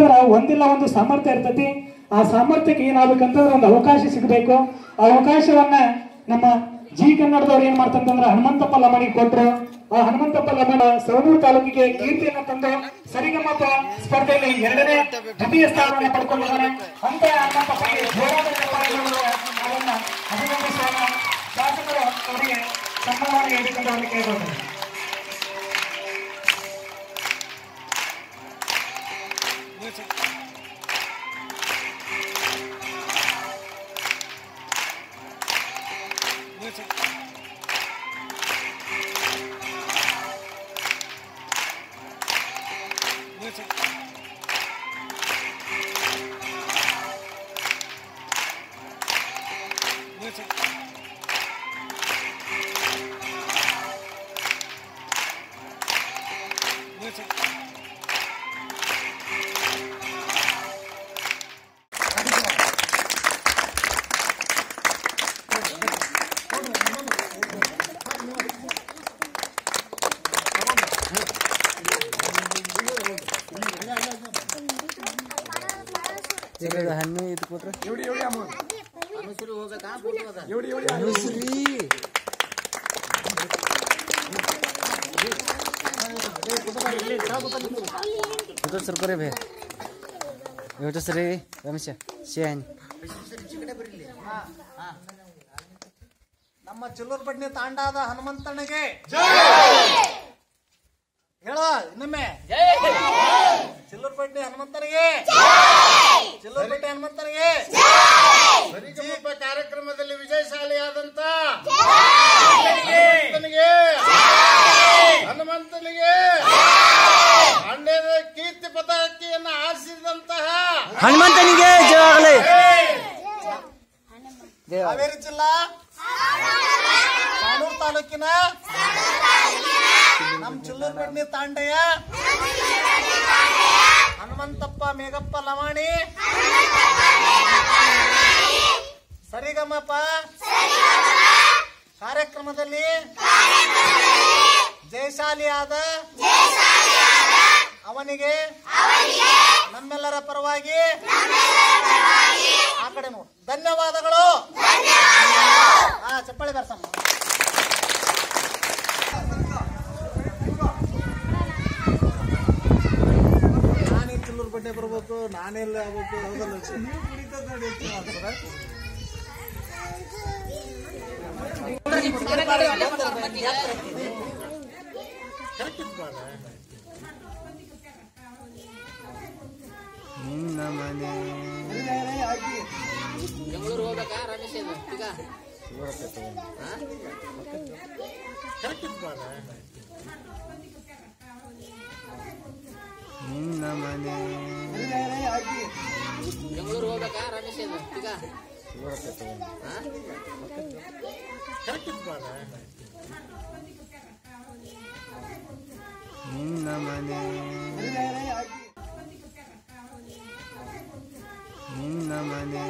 ಒಂದಿಲ್ಲ ಒಂದು ಸಾಮರ್ಥ್ಯ ಇರ್ತೈತಿ ಆ ಸಾಮರ್ಥ್ಯಕ್ಕೆ ಏನಾಗಬೇಕಂತಂದ್ರೆ ಒಂದು ಅವಕಾಶ ಸಿಗಬೇಕು ಆ ಅವಕಾಶವನ್ನ ನಮ್ಮ ಜಿ ಕನ್ನಡದವ್ರು ಏನ್ ಮಾಡ್ತಂತಂದ್ರೆ ಹನುಮಂತಪ್ಪ ಲಮಣಿ ಕೊಟ್ರು ಆ ಹನುಮಂತಪ್ಪ ಲಮಣ ಸವಣೂರು ತಾಲೂಕಿಗೆ ಕೀರ್ತಿಯನ್ನ ತಂದು ಸರಿಗಮಪ ಸ್ಪರ್ಧೆಯಲ್ಲಿ ಎರಡನೇ ದ್ವಿತೀಯ ಸ್ಥಾನವನ್ನು ಪಡ್ಕೊಂಡಿದ್ದಾನೆ ಅಂತ ಹನುಮಂತಪ್ಪಗೆ ಜೋರಾದ ಚಪ್ಪಾಳೆಗಳನ್ನು ಅವನ್ನ ಅಭಿನಂದಿಸೋಣ ಶಾಸಕರು ಅವರಿಗೆ ಸನ್ಮಾನ ಹೇಳಿಕೊಂಡು ಅವರಿಗೆ ಕೇಳ್ಕೊಳ್ತಾರೆ ಹಣ್ಣು ಇದು ಕೊಟ್ರೆ उधर सर करे भे एउटा सर ರಮೇಶ ಶೇನ್ ನಮ್ಮ ಚಿಲ್ಲೂರು ಬಡ್ನಿ ತಾಂಡಾದ ಹನುಮಂತನಿಗೆ ಹೇಳ ಇನ್ನೊಮ್ಮೆ ಚಿಲ್ಲೂರು ಬಡ್ಡಿ ಹನುಮಂತನಿಗೆ ಚಿಲ್ಲೂರು ಬಡ್ಡಿ ಹನುಮಂತನಿಗೆ ಸರಿಗಮಪ ಕಾರ್ಯಕ್ರಮದಲ್ಲಿ ವಿಜಯಶಾಲಿಯಾದಂತ ಹನುಮಂತನಿಗೆ ಹನುಮಂತನಿಗೆ ಮಂಡ್ಯದ ಕೀರ್ತಿ ಪತಾಕಿಯನ್ನು ಆರಿಸಿದಂತಹ ಹನುಮಂತನಿಗೆ ಜಯವಾಗಲಿ ಹಾವೇರಿ ಜಿಲ್ಲಾ ಸಾಣೂರು ತಾಲೂಕಿನ ನಮ್ಮ ಚಿಲ್ಲೂರು ಬಡ್ನಿ ತಾಂಡೆಯ ಹನುಮಂತಪ್ಪ ಮೇಘಪ್ಪ ಲವಾಣಿ ಸರಿಗಮಪ ಕಾರ್ಯಕ್ರಮದಲ್ಲಿ ಜಯಶಾಲಿಯಾದ ಅವನಿಗೆ ನಮ್ಮೆಲ್ಲರ ಪರವಾಗಿ ಆ ಕಡೆ ನೋಡು ಧನ್ಯವಾದಗಳು ಹಾ ಚಪ್ಪಾಳೆ ಬರ್ಸಮ್ಮ ನಾನೇ ಚಿಲ್ಲೂರು ಬಡ್ಡೆ ಬರ್ಬೇಕು ನಾನೆಲ್ಲ ಆಗ್ಬೇಕು ಹೌದಲ್ಲ ನಿನ್ನ ಮನೆ ನಿನ್ನ ಮನೆ ನಿನ್ನ ಮನೆ ನಿನ್ನ ಮನೆ